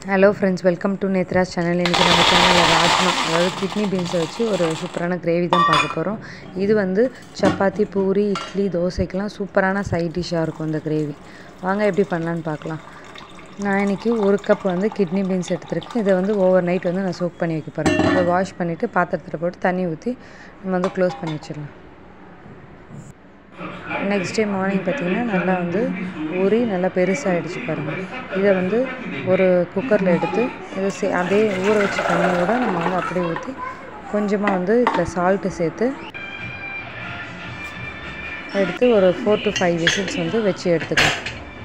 hello friends welcome to Netra's channel இன்றைக்கி நம்ம சேனலில் ராஜ்மா அதாவது கிட்னி பீன்ஸை வச்சு ஒரு சூப்பரான கிரேவி தான் பார்க்க போகிறோம் இது வந்து சப்பாத்தி பூரி இட்லி தோசைக்கெலாம் சூப்பரான சைட் டிஷ்ஷாக இருக்கும் இந்த கிரேவி வாங்க எப்படி பண்ணலான்னு பார்க்கலாம் நான் இன்றைக்கி ஒரு கப் வந்து கிட்னி பீன்ஸ் எடுத்துருக்கேன் இதை வந்து ஓவர் நைட் வந்து நான் சோக் பண்ணி வைக்க போகிறேன் அதை வாஷ் பண்ணிவிட்டு பாத்திரத்தில் போட்டு தண்ணி ஊற்றி நம்ம வந்து க்ளோஸ் பண்ணி வச்சிடலாம் நெக்ஸ்ட் டே மார்னிங் பார்த்திங்கன்னா நல்லா வந்து ஊறி நல்லா பெருசாகிடுச்சு பாருங்கள் இதை வந்து ஒரு குக்கரில் எடுத்து இதை சே அதே ஊற வச்ச தண்ணியோட நம்ம வந்து அப்படியே ஊற்றி கொஞ்சமாக வந்து இதில் சால்ட்டு சேர்த்து எடுத்து ஒரு ஃபோர் டு ஃபைவ் விசில்ஸ் வந்து வச்சு எடுத்துக்கலாம்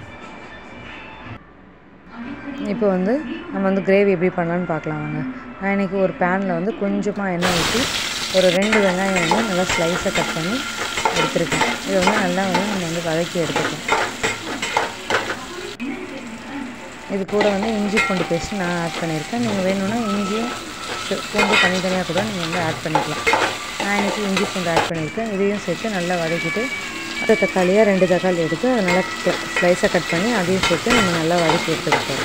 இப்போ வந்து நம்ம வந்து கிரேவி எப்படி பண்ணலான்னு பார்க்கலாம் வாங்க நான் இன்றைக்கி ஒரு பேனில் வந்து கொஞ்சமாக எண்ணெய் ஊற்றி ஒரு ரெண்டு வெங்காயம் வந்து நல்லா ஸ்லைஸாக கட் பண்ணி எடுத்துருக்கேன் இதை வந்து நல்லா வந்து நம்ம வந்து வதக்கி எடுத்துக்கலாம் இது கூட வந்து இஞ்சி பூண்டு பேஸ்ட் நான் ஆட் பண்ணியிருக்கேன் நீங்கள் வேணும்னா இஞ்சியும் பூண்டு தனித்தனியாக கூட நீங்கள் வந்து ஆட் பண்ணிக்கலாம் நான் இன்றைக்கி இஞ்சி பூண்டு ஆட் பண்ணியிருக்கேன் இதையும் சேர்த்து நல்லா வதக்கிட்டு அந்த தக்காளியாக ரெண்டு தக்காளி எடுத்து அதை நல்லா ஸ்லைஸாக கட் பண்ணி அதையும் சேர்த்து நம்ம நல்லா வதக்கி எடுத்துக்கிட்டோம்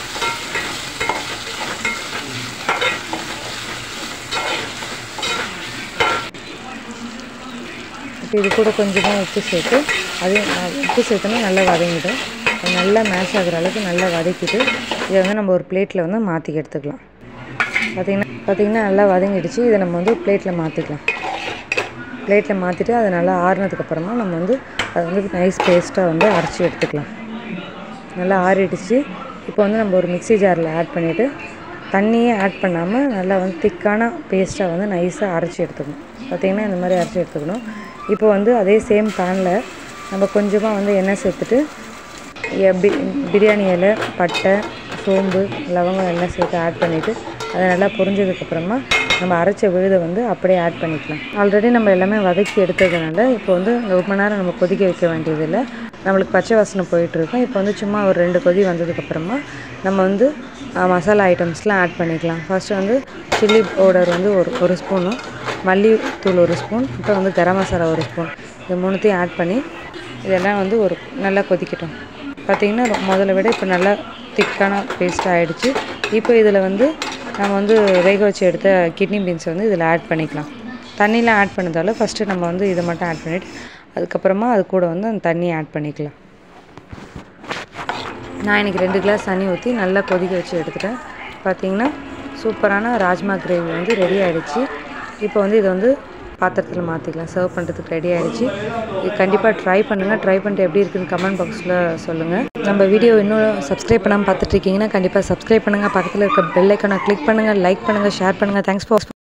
இப்போ இது கூட கொஞ்சமாக உப்பு சேர்த்து அதையும் உப்பு சேர்த்தோன்னா நல்லா வதங்கிடும் நல்லா மேஷ் ஆகிற அளவுக்கு நல்லா வதக்கிட்டு இதை வந்து நம்ம ஒரு பிளேட்டில் வந்து மாற்றி எடுத்துக்கலாம் பார்த்திங்கன்னா பார்த்திங்கன்னா நல்லா வதங்கிடுச்சு இதை நம்ம வந்து பிளேட்டில் மாற்றிக்கலாம் பிளேட்டில் மாற்றிட்டு அதை நல்லா ஆறுனதுக்கப்புறமா நம்ம வந்து அதை வந்து நைஸ் பேஸ்ட்டாக வந்து அரைச்சி எடுத்துக்கலாம் நல்லா ஆறிடுச்சு இப்போ வந்து நம்ம ஒரு மிக்சி ஜாரில் ஆட் பண்ணிவிட்டு தண்ணியே ஆட் பண்ணாமல் நல்லா வந்து திக்கான பேஸ்ட்டாக வந்து நைஸாக அரைச்சி எடுத்துக்கணும் பார்த்திங்கன்னா இந்த மாதிரி அரைச்சி எடுத்துக்கணும் இப்போ வந்து அதே சேம் பேனில் நம்ம கொஞ்சமாக வந்து எண்ணெய் சேர்த்துட்டு பி பிரியாணி இலை பட்டை சோம்பு லவங்கம் எல்லாம் சேர்த்து ஆட் பண்ணிவிட்டு அதை நல்லா பொரிஞ்சதுக்கப்புறமா நம்ம அரைச்ச விழுதை வந்து அப்படியே ஆட் பண்ணிக்கலாம் ஆல்ரெடி நம்ம எல்லாமே வதக்கி எடுத்ததுனால இப்போ வந்து ரொம்ப நேரம் நம்ம கொதிக்க வைக்க வேண்டியதில்லை நம்மளுக்கு பச்சை வாசனை போயிட்டுருக்கோம் இப்போ வந்து சும்மா ஒரு ரெண்டு கொதி வந்ததுக்கப்புறமா நம்ம வந்து மசாலா ஐட்டம்ஸ்லாம் ஆட் பண்ணிக்கலாம் ஃபஸ்ட்டு வந்து சில்லி பவுடர் வந்து ஒரு ஒரு ஸ்பூனும் மல்லித்தூள் ஒரு ஸ்பூன் அப்புறம் வந்து கரம் மசாலா ஒரு ஸ்பூன் இது மூணுத்தையும் ஆட் பண்ணி இதெல்லாம் வந்து ஒரு நல்லா கொதிக்கட்டும் பார்த்திங்கன்னா முதல்ல விட இப்போ நல்லா திக்கான பேஸ்ட் ஆகிடுச்சு இப்போ இதில் வந்து நம்ம வந்து வேக வச்சு எடுத்த கிட்னி பீன்ஸ் வந்து இதில் ஆட் பண்ணிக்கலாம் தண்ணிலாம் ஆட் பண்ணதால ஃபஸ்ட்டு நம்ம வந்து இதை மட்டும் ஆட் பண்ணிவிட்டு அதுக்கப்புறமா அது கூட வந்து அந்த தண்ணியை ஆட் பண்ணிக்கலாம் நான் இன்றைக்கி ரெண்டு கிளாஸ் தண்ணி ஊற்றி நல்லா கொதிக்க வச்சு எடுத்துட்டேன் பார்த்திங்கன்னா சூப்பரான ராஜ்மா கிரேவி வந்து ரெடி ஆகிடுச்சு இப்போ வந்து இதை வந்து பாத்திரத்தில் மாற்றிக்கலாம் சர்வ் பண்ணுறதுக்கு ரெடி ஆகிடுச்சு இது கண்டிப்பாக ட்ரை பண்ணுங்கள் ட்ரை பண்ணிட்டு எப்படி இருக்குன்னு கமெண்ட் பாக்ஸில் சொல்லுங்கள் நம்ம வீடியோ இன்னும் சப்ஸ்கிரைப் பண்ணாமல் பார்த்துட்ருக்கீங்கன்னா கண்டிப்பாக சப்ஸ்கிரைப் பண்ணுங்கள் பக்கத்தில் இருக்க பெல் ஐக்கனை கிளிக் பண்ணுங்கள் லைக் பண்ணுங்கள் ஷேர் பண்ணுங்கள் தேங்க்ஸ் ஃபார்